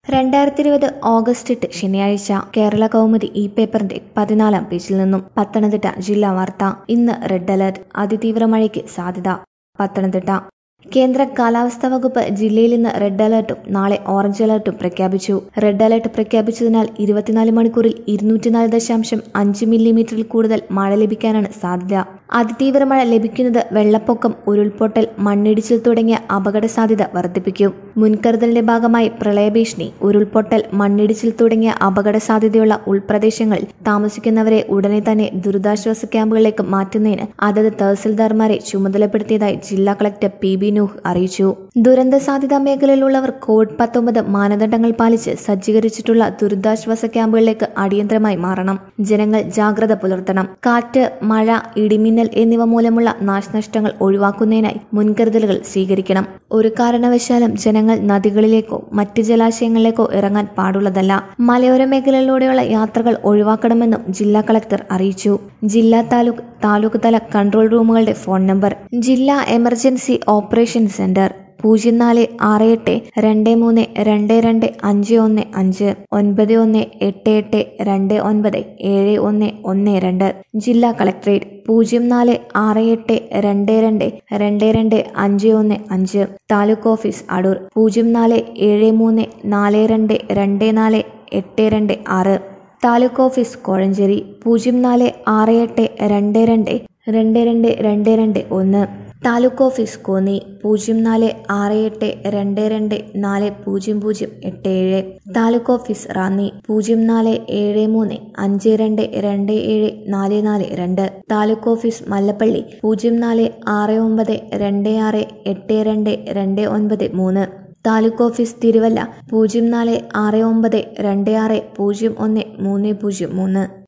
രണ്ടായിരത്തി ഇരുപത് ഓഗസ്റ്റ് എട്ട് ശനിയാഴ്ച കേരള കൗമുദി ഈ പേപ്പറിന്റെ പതിനാലാം പേജിൽ നിന്നും പത്തനംതിട്ട ജില്ലാ വാർത്ത ഇന്ന് റെഡ് അലർട്ട് അതിതീവ്ര മഴയ്ക്ക് സാധ്യത പത്തനംതിട്ട കേന്ദ്ര കാലാവസ്ഥാ വകുപ്പ് ജില്ലയിൽ ഇന്ന് റെഡ് അലർട്ടും നാളെ ഓറഞ്ച് അലർട്ടും പ്രഖ്യാപിച്ചു റെഡ് അലർട്ട് പ്രഖ്യാപിച്ചതിനാൽ ഇരുപത്തിനാല് മണിക്കൂറിൽ ഇരുന്നൂറ്റിനാല് ദശാംശം അഞ്ച് മില്ലിമീറ്ററിൽ കൂടുതൽ മഴ ലഭിക്കാനാണ് സാധ്യത അതിതീവ്ര മഴ ലഭിക്കുന്നത് വെള്ളപ്പൊക്കം ഉരുൾപൊട്ടൽ മണ്ണിടിച്ചിൽ തുടങ്ങിയ അപകട സാധ്യത വർദ്ധിപ്പിക്കും മുൻകരുതലിന്റെ ഭാഗമായി പ്രളയഭീഷണി ഉരുൾപൊട്ടൽ മണ്ണിടിച്ചിൽ തുടങ്ങിയ അപകട സാധ്യതയുള്ള ഉൾപ്രദേശങ്ങളിൽ താമസിക്കുന്നവരെ ഉടനെ തന്നെ ദുരിതാശ്വാസ ക്യാമ്പുകളിലേക്ക് മാറ്റുന്നതിന് അതത് തഹസിൽദാർമാരെ ചുമതലപ്പെടുത്തിയതായി ജില്ലാ കളക്ടർ പി ബി നൂഹ് അറിയിച്ചു ദുരന്ത സാധ്യതാ മേഖലയിലുള്ളവർ കോവിഡ് പത്തൊമ്പത് മാനദണ്ഡങ്ങൾ പാലിച്ച് സജ്ജീകരിച്ചിട്ടുള്ള ദുരിതാശ്വാസ ക്യാമ്പുകളിലേക്ക് അടിയന്തരമായി മാറണം ജനങ്ങൾ ജാഗ്രത പുലർത്തണം കാറ്റ് മഴ ഇടിമിന്നൽ എന്നിവ മൂലമുള്ള നാശനഷ്ടങ്ങൾ ഒഴിവാക്കുന്നതിനായി മുൻകരുതലുകൾ സ്വീകരിക്കണം ഒരു കാരണവശാലും ജനങ്ങൾ നദികളിലേക്കോ മറ്റ് ജലാശയങ്ങളിലേക്കോ ഇറങ്ങാൻ പാടുള്ളതല്ല മലയോര മേഖലയിലൂടെയുള്ള യാത്രകൾ ഒഴിവാക്കണമെന്നും ജില്ലാ കളക്ടർ അറിയിച്ചു ജില്ലാ താലൂക്ക് താലൂക്ക് തല കൺട്രോൾ റൂമുകളുടെ ഫോൺ നമ്പർ ജില്ലാ എമർജൻസി ഓപ്പറേഷൻ സെന്റർ പൂജ്യം നാല് ആറ് എട്ട് രണ്ട് മൂന്ന് രണ്ട് രണ്ട് അഞ്ച് ഒന്ന് അഞ്ച് ഒൻപത് ഒന്ന് എട്ട് എട്ട് രണ്ട് ഒൻപത് ഏഴ് ഒന്ന് ഒന്ന് രണ്ട് ജില്ലാ കളക്ടറേറ്റ് പൂജ്യം നാല് ആറ് എട്ട് രണ്ട് രണ്ട് രണ്ട് രണ്ട് അഞ്ച് ഒന്ന് അഞ്ച് താലൂക്ക് ഓഫീസ് അടൂർ പൂജ്യം നാല് ഏഴ് മൂന്ന് നാല് രണ്ട് രണ്ട് നാല് എട്ട് രണ്ട് ആറ് താലൂക്ക് ഓഫീസ് കോഴഞ്ചേരി പൂജ്യം നാല് ആറ് എട്ട് രണ്ട് രണ്ട് രണ്ട് രണ്ട് രണ്ട് രണ്ട് ഒന്ന് താലൂക്ക് ഓഫീസ് കോന്നി പൂജ്യം നാല് ആറ് എട്ട് രണ്ട് രണ്ട് നാല് പൂജ്യം പൂജ്യം എട്ട് ഏഴ് താലൂക്ക് ഓഫീസ് റാന്നി പൂജ്യം നാല് ഏഴ് മൂന്ന് അഞ്ച് രണ്ട് രണ്ട് ഏഴ് നാല് നാല് രണ്ട് താലൂക്ക് ഓഫീസ് മല്ലപ്പള്ളി പൂജ്യം നാല് ആറ് ഒമ്പത് രണ്ട് ആറ് എട്ട് രണ്ട് രണ്ട് ഒൻപത് മൂന്ന് താലൂക്ക് ഓഫീസ് തിരുവല്ല പൂജ്യം നാല് ആറ് ഒമ്പത് രണ്ട് ആറ് പൂജ്യം ഒന്ന് മൂന്ന് പൂജ്യം മൂന്ന്